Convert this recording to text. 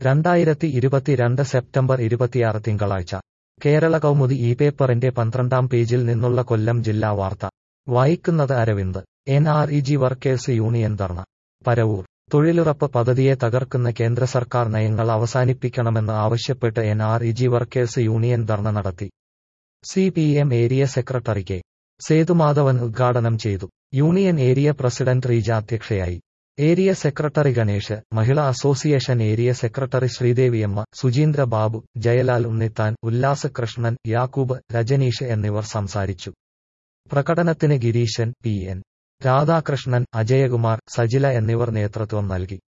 രണ്ടായിരത്തി ഇരുപത്തിരണ്ട് സെപ്റ്റംബർ ഇരുപത്തിയാറ് തിങ്കളാഴ്ച കേരള കൗമുദി ഈ പേപ്പറിന്റെ പന്ത്രണ്ടാം പേജിൽ നിന്നുള്ള കൊല്ലം ജില്ലാ വാർത്ത വായിക്കുന്നത് Aravind N R E G workers union dharna Paravur തൊഴിലുറപ്പ് പദ്ധതിയെ തകർക്കുന്ന കേന്ദ്ര സർക്കാർ നയങ്ങൾ അവസാനിപ്പിക്കണമെന്ന് ആവശ്യപ്പെട്ട് N R E G workers union dharna നടത്തി C P M area secretary K Sethumadhavan ഉദ്ഘാടനം ചെയ്തു യൂണിയൻ ഏരിയ പ്രസിഡന്റ് റീജ അധ്യക്ഷയായി area secretary Ganesh Mahila association area secretary Sreedeviamma Sujeendra Babu Jayalal Unnithan Ullas Krishnan Yakub Rajneesh എന്നിവർ സംസാരിച്ചു പ്രകടനത്തിന് ഗിരീശൻ പി എൻ രാധാകൃഷ്ണൻ അജയകുമാർ സജില എന്നിവർ നേതൃത്വം നൽകി